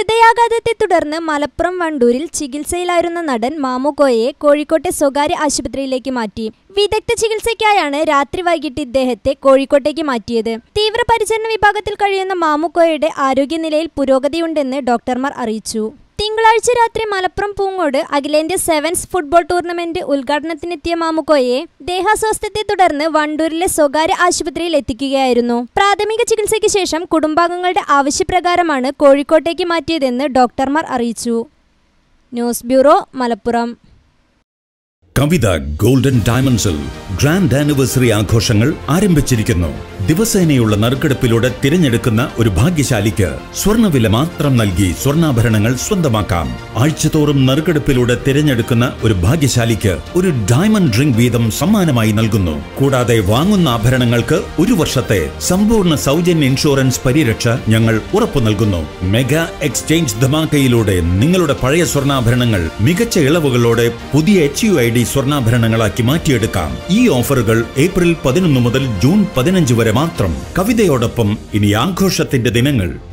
ഹൃദയാഘാതത്തെ തുടർന്ന് മലപ്പുറം വണ്ടൂരിൽ ചികിത്സയിലായിരുന്ന നടൻ മാമുക്കോയെ കോഴിക്കോട്ടെ സ്വകാര്യ ആശുപത്രിയിലേക്ക് മാറ്റി വിദഗ്ധ ചികിത്സയ്ക്കായാണ് രാത്രി വൈകിട്ട് ഇദ്ദേഹത്തെ കോഴിക്കോട്ടേക്ക് മാറ്റിയത് തീവ്രപരിചരണ വിഭാഗത്തിൽ കഴിയുന്ന മാമുക്കോയുടെ ആരോഗ്യനിലയിൽ പുരോഗതിയുണ്ടെന്ന് ഡോക്ടർമാർ അറിയിച്ചു തിങ്കളാഴ്ച രാത്രി മലപ്പുറം പൂങ്ങോട് അഖിലേന്ത്യാ സെവൻസ് ഫുട്ബോൾ ടൂർണമെന്റ് ഉദ്ഘാടനത്തിനെത്തിയ മാമുക്കോയെ ദേഹാസ്വാസ്ഥ്യത്തെ തുടർന്ന് വണ്ടൂരിലെ സ്വകാര്യ ആശുപത്രിയിൽ എത്തിക്കുകയായിരുന്നു പ്രാഥമിക ചികിത്സയ്ക്ക് ശേഷം കുടുംബാംഗങ്ങളുടെ ആവശ്യപ്രകാരമാണ് കോഴിക്കോട്ടേക്ക് മാറ്റിയതെന്ന് ഡോക്ടർമാർ അറിയിച്ചു news bureau Malappuram Kavitha Golden ഡയമണ്ട്സിൽ ഗ്രാൻഡ് ആനിവേഴ്സറി ആഘോഷങ്ങൾ ആരംഭിച്ചിരിക്കുന്നു ദിവസേനയുള്ള നറുക്കെടുപ്പിലൂടെ തിരഞ്ഞെടുക്കുന്ന ഒരു ഭാഗ്യശാലിക്ക് സ്വർണ്ണവില മാത്രം നൽകി സ്വർണ്ണാഭരണങ്ങൾ സ്വന്തമാക്കാം ആഴ്ചതോറും നറുക്കെടുപ്പിലൂടെ തിരഞ്ഞെടുക്കുന്ന ഒരു ഭാഗ്യശാലിക്ക് ഒരു ഡയമണ്ട് റിംഗ് വീതം സമ്മാനമായി നൽകുന്നു കൂടാതെ വാങ്ങുന്ന ആഭരണങ്ങൾക്ക് ഒരു വർഷത്തെ സമ്പൂർണ്ണ സൗജന്യ ഇൻഷുറൻസ് പരിരക്ഷ ഞങ്ങൾ ഉറപ്പു നൽകുന്നു മെഗാ എക്സ്ചേഞ്ച് ധമാക്കയിലൂടെ നിങ്ങളുടെ പഴയ സ്വർണ്ണാഭരണങ്ങൾ മികച്ച ഇളവുകളോടെ പുതിയ എച്ച് യു ഐ ഡി സ്വർണ്ണാഭരണങ്ങളാക്കി മാറ്റിയെടുക്കാം ഈ ഓഫറുകൾ ഏപ്രിൽ പതിനൊന്ന് മുതൽ ജൂൺ പതിനഞ്ച് വരെ മാത്രം കവിതയോടൊപ്പം ഇനി ആഘോഷത്തിന്റെ ദിനങ്ങൾ